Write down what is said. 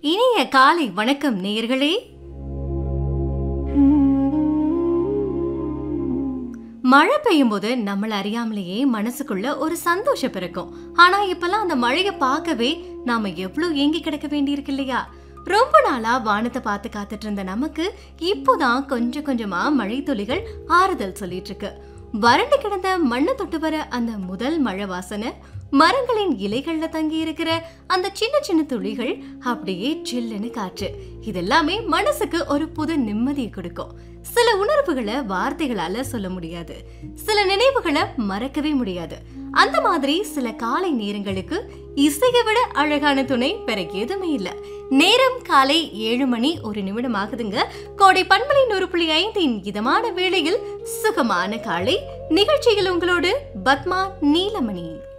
இனிய காலை வணக்கம் நேயர்களே மழை பெய்யும் போது நம்மள அறியாமலேயே மனசுக்குள்ள ஒரு சந்தோஷம் பிறக்கும் ஆனா இப்பெல்லாம் அந்த மழையை பார்க்கவே நாம எவ்வளவு ஏங்கி கிடக்க வேண்டியிருக்கு இல்லையா ரொம்ப நாளா வானத்தை பார்த்து காத்துட்டு இருந்த நமக்கு இப்போதான் கொஞ்சம் கொஞ்சமா மழை துளிகள் ஆறுதல் சொல்லிட்டு இருக்கு வறண்டு கிடந்த மண்ணை தொட்டு வர அந்த முதல் மழை வாசனை மரங்களின் இலைகள்ல தங்கி இருக்கிற அந்த சின்ன சின்ன துளிகள் அப்படியே சில்லுன்னு காற்று இதெல்லாமே மனசுக்கு ஒரு புது நிம்மதியை கொடுக்கும் சில உணர்வுகளை வார்த்தைகளால சொல்ல முடியாது சில நினைவுகளை மறக்கவே முடியாது அந்த மாதிரி சில காலை நேரங்களுக்கு இசையை விட அழகான துணை வேற எதுவுமே இல்ல நேரம் காலை ஏழு மணி ஒரு நிமிடம் ஆகுதுங்க கோடை பண்பலை நூறு புள்ளி ஐந்தின் இதமான வேளையில் சுகமான காலை நிகழ்ச்சியில் உங்களோடு பத்மா நீலமணி